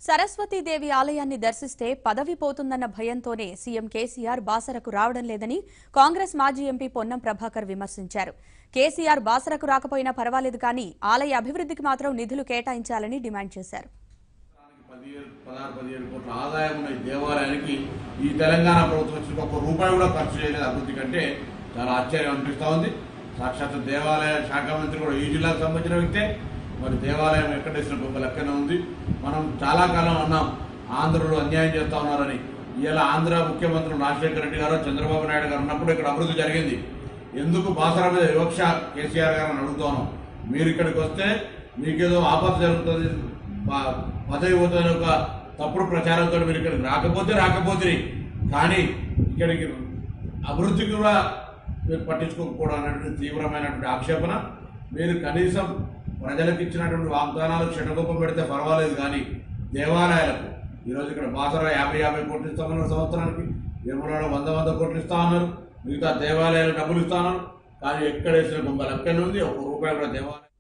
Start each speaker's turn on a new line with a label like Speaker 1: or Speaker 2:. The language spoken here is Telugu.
Speaker 1: సరస్వతీదేవి ఆలయాన్ని దర్శిస్తే పదవి పోతుందన్న భయంతోనే సీఎం కేసీఆర్ బాసరకు రావడం లేదని కాంగ్రెస్ మాజీ ఎంపీ పొన్నం ప్రభాకర్ విమర్శించారు కేసీఆర్ బాసరకు రాకపోయినా పర్వాలేదు కానీ ఆలయ అభివృద్ధికి మాత్రం నిధులు కేటాయించాలని డిమాండ్ చేశారు
Speaker 2: పదిహేడు పదహారు పదిహేడు కోట్ల ఆదాయం ఉన్న ఈ దేవాలయానికి ఈ తెలంగాణ ప్రభుత్వం వచ్చిన ఒక్క రూపాయి కూడా ఖర్చు చేయలేదు అభివృద్ధి కంటే చాలా ఆశ్చర్యం అనిపిస్తూ ఉంది సాక్షాత్ దేవాలయ శాఖ మంత్రి కూడా ఈ జిల్లాకు సంబంధించిన వ్యక్తే మరి దేవాలయం ఎక్కడేసిన బొమ్మ లెక్కనే ఉంది మనం చాలా కాలం అన్నాం ఆంధ్రలో అన్యాయం చేస్తా ఉన్నారని ఇలా ఆంధ్ర ముఖ్యమంత్రులు రాజశేఖర రెడ్డి గారు చంద్రబాబు నాయుడు గారు ఉన్నప్పుడు ఇక్కడ అభివృద్ధి జరిగింది ఎందుకు బాసర మీద వివక్ష కేసీఆర్ గారిని అడుగుతాను మీరు ఇక్కడికి వస్తే మీకేదో ఆపద జరుగుతుంది ప- పదవి పోతున్న ఒక తప్పుడు ప్రచారంతో మీరు ఇక్కడికి రాకపోతే రాకపోతే కానీ ఇక్కడికి అభివృద్ధికి కూడా మీరు పట్టించుకోకపోవడం అనేటువంటి తీవ్రమైనటువంటి ఆక్షేపణ మీరు కనీసం ప్రజలకు ఇచ్చినటువంటి వాగ్దానాలకు క్షణగొప్ప పెడితే పర్వాలేదు కానీ దేవాలయాలకు ఈరోజు ఇక్కడ బాసర యాభై యాభై కోట్లు ఇస్తామన్నారు సంవత్సరానికి వేములలో వంద వంద కోట్లు ఇస్తా ఉన్నారు మిగతా దేవాలయాలు డబ్బులు ఇస్తా ఉన్నారు కానీ ఎక్కడ వేసిన బొమ్మలు ఎక్కడ ఉంది ఒక రూపాయి కూడా దేవాలయం